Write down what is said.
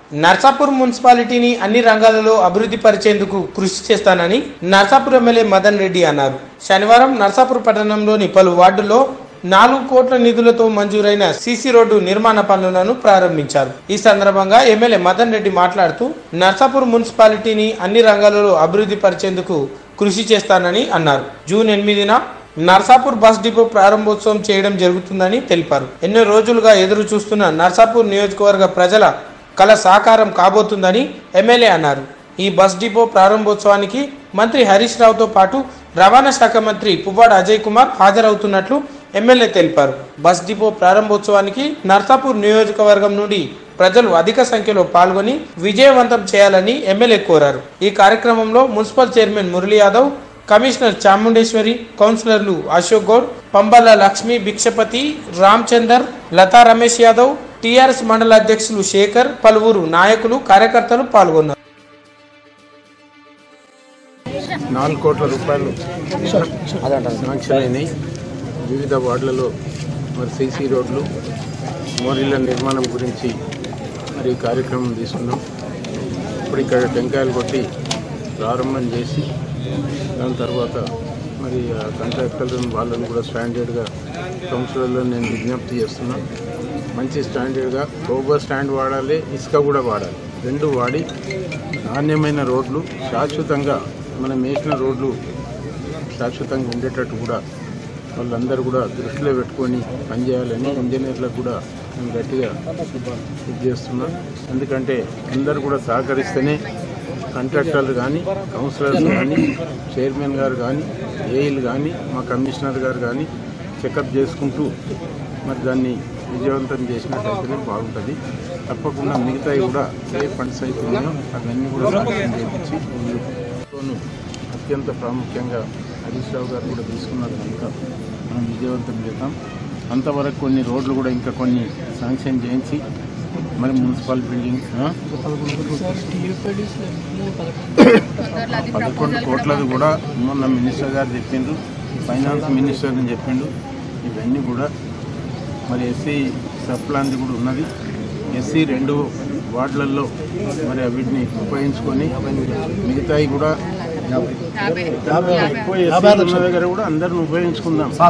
నర్సాపూర్ మున్సిపాలిటీని అన్ని రంగాలలో అభివృద్ధి పరిచేందుకు కృషి చేస్తానని నర్సాపూర్ ఎమ్మెల్యే మదన్ రెడ్డి అన్నారు శనివారం నర్సాపూర్ పట్టణంలోని పలు వార్డుల్లో నాలుగు కోట్ల నిధులతో మంజూరైన సీసీ రోడ్డు నిర్మాణ పనులను ప్రారంభించారు ఈ సందర్భంగా ఎమ్మెల్యే మదన్ రెడ్డి మాట్లాడుతూ నర్సాపూర్ మున్సిపాలిటీని అన్ని రంగాలలో అభివృద్ధి పరిచేందుకు కృషి చేస్తానని అన్నారు జూన్ ఎనిమిదిన నర్సాపూర్ బస్ డిపో ప్రారంభోత్సవం చేయడం జరుగుతుందని తెలిపారు ఎన్నో రోజులుగా ఎదురు చూస్తున్న నర్సాపూర్ నియోజకవర్గ ప్రజల కళ సాకారం కాబోతుందని ఎమ్మెల్యే అన్నారు ఈ బస్ డిపో ప్రారంభోత్సవానికి మంత్రి హరీష్ రావుతో పాటు రవాణా శాఖ మంత్రి పువ్వాడ అజయ్ కుమార్ హాజరవుతున్నట్లు ఎమ్మెల్యే తెలిపారు బస్ డిపో ప్రారంభోత్సవానికి నర్సాపూర్ నియోజకవర్గం నుండి ప్రజలు అధిక సంఖ్యలో పాల్గొని విజయవంతం చేయాలని ఎమ్మెల్యే కోరారు ఈ కార్యక్రమంలో municipal chairman Murali Yadav commissioner Chamundeshwari కౌన్సిలర్లు అశోక్ గౌడ్ పంబల లక్ష్మి భిక్షపతి రామచందర్ లతా రమేష్ యాదవ్ టీఆర్ఎస్ మండల అధ్యక్షులు శేఖర్ పలువురు నాయకులు కార్యకర్తలు పాల్గొన్నారు నాలుగు కోట్ల రూపాయలు శాంక్షన్ అయినాయి వివిధ వార్డులలో మరి సీసీ రోడ్లు మోరీల నిర్మాణం గురించి మరి ఈ కార్యక్రమం తీసుకున్నాం ఇప్పుడు ఇక్కడ టెంకాయలు కొట్టి ప్రారంభం చేసి దాని తర్వాత మరి ఆ కాంట్రాక్టర్లను వాళ్ళని కూడా స్టాండర్డ్గా కౌన్సిలర్లో నేను విజ్ఞప్తి చేస్తున్నా మంచి స్టాండర్డ్గా ఓవర్ స్టాండ్ వాడాలి ఇసుక కూడా వాడాలి రెండు వాడి నాణ్యమైన రోడ్లు శాశ్వతంగా మనం వేసిన రోడ్లు శాశ్వతంగా ఉండేటట్టు కూడా వాళ్ళందరూ కూడా దృష్టిలో పెట్టుకొని పనిచేయాలని ఇంజనీర్లకు కూడా నేను గట్టిగా ఇది చేస్తున్నాం ఎందుకంటే అందరూ కూడా సహకరిస్తేనే కాంట్రాక్టర్లు కానీ కౌన్సిలర్స్ కానీ చైర్మన్ గారు కానీ ఏఈలు కానీ మా కమిషనర్ గారు కానీ చెకప్ చేసుకుంటూ మరి దాన్ని విజయవంతం చేసినట్టయితేనే బాగుంటుంది తప్పకుండా మిగతాయి కూడా ఏ ఫండ్స్ అయితే ఉన్నాయో అవన్నీ కూడా సాధ్యం చేయించి ముందుకు అత్యంత ప్రాముఖ్యంగా హరీష్ రావు గారు కూడా తీసుకున్నారు కనుక మనం విజయవంతం చేద్దాం అంతవరకు కొన్ని రోడ్లు కూడా ఇంకా కొన్ని శాంక్షన్ చేయించి మరి మున్సిపల్ బిల్డింగ్ ఆ? పదకొండు కోట్లది కూడా మొన్న మినిస్టర్ గారు చెప్పిండ్రు ఫైనాన్స్ మినిస్టర్ అని చెప్పిండు ఇవన్నీ కూడా మరి ఎస్సీ సబ్ ప్లాన్ది కూడా ఉన్నది ఎస్సీ రెండు వార్డులలో మరి వీటిని ఉపయోగించుకొని మిగతాయి కూడా ఎక్కువ ఎస్సీ ఉన్న దగ్గర కూడా అందరిని ఉపయోగించుకుందాం